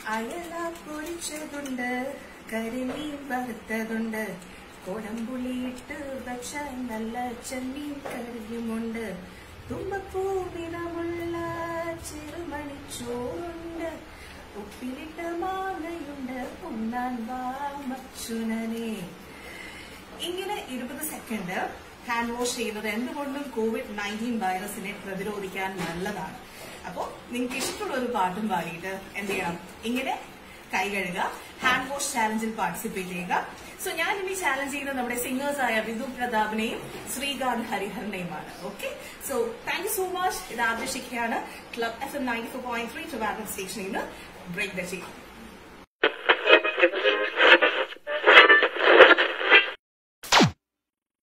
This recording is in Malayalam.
അയല പൊരിച്ചതുണ്ട് കരിമീൻ വറുത്തതുണ്ട് കൊടംപുളിയിട്ട് വെച്ച നല്ല ചെമ്മീൻ കറിയുമുണ്ട് തുമ്പപ്പൂവിനമുള്ള ചെറുമണിച്ചോറുണ്ട് ഉപ്പിലിട്ട മാങ്ങയുണ്ട് ഉണ്ണാൻ വാ മച്ചുനനെ ഇങ്ങനെ ഇരുപത് സെക്കൻഡ് ഹാൻഡ് വാഷ് ചെയ്യുന്നത് എന്തുകൊണ്ടും കോവിഡ് നയൻറ്റീൻ വൈറസിനെ പ്രതിരോധിക്കാൻ നല്ലതാണ് അപ്പോ നിങ്ങൾക്ക് ഇഷ്ടമുള്ള ഒരു പാട്ടും പാടിയിട്ട് എന്ത് ചെയ്യണം ഇങ്ങനെ കൈ കഴുകുക ഹാൻഡ് വാഷ് ചാലഞ്ചിൽ പാർട്ടിസിപ്പേറ്റ് ചെയ്യുക സോ ഞാൻ ഇനി ചാലഞ്ച് ചെയ്യുന്നത് നമ്മുടെ സിംഗേഴ്സ് ആയ വിധു പ്രതാപിനെയും ശ്രീകാന്ത് ഹരിഹരനെയുമാണ് okay so thank you so much ഇത് ആദർശിക്കുകയാണ് club F M ninety four point three Trivandrum സ്റ്റേഷനിൽ നിന്ന് ബ്രേക്ക് ദ ചെയ്യും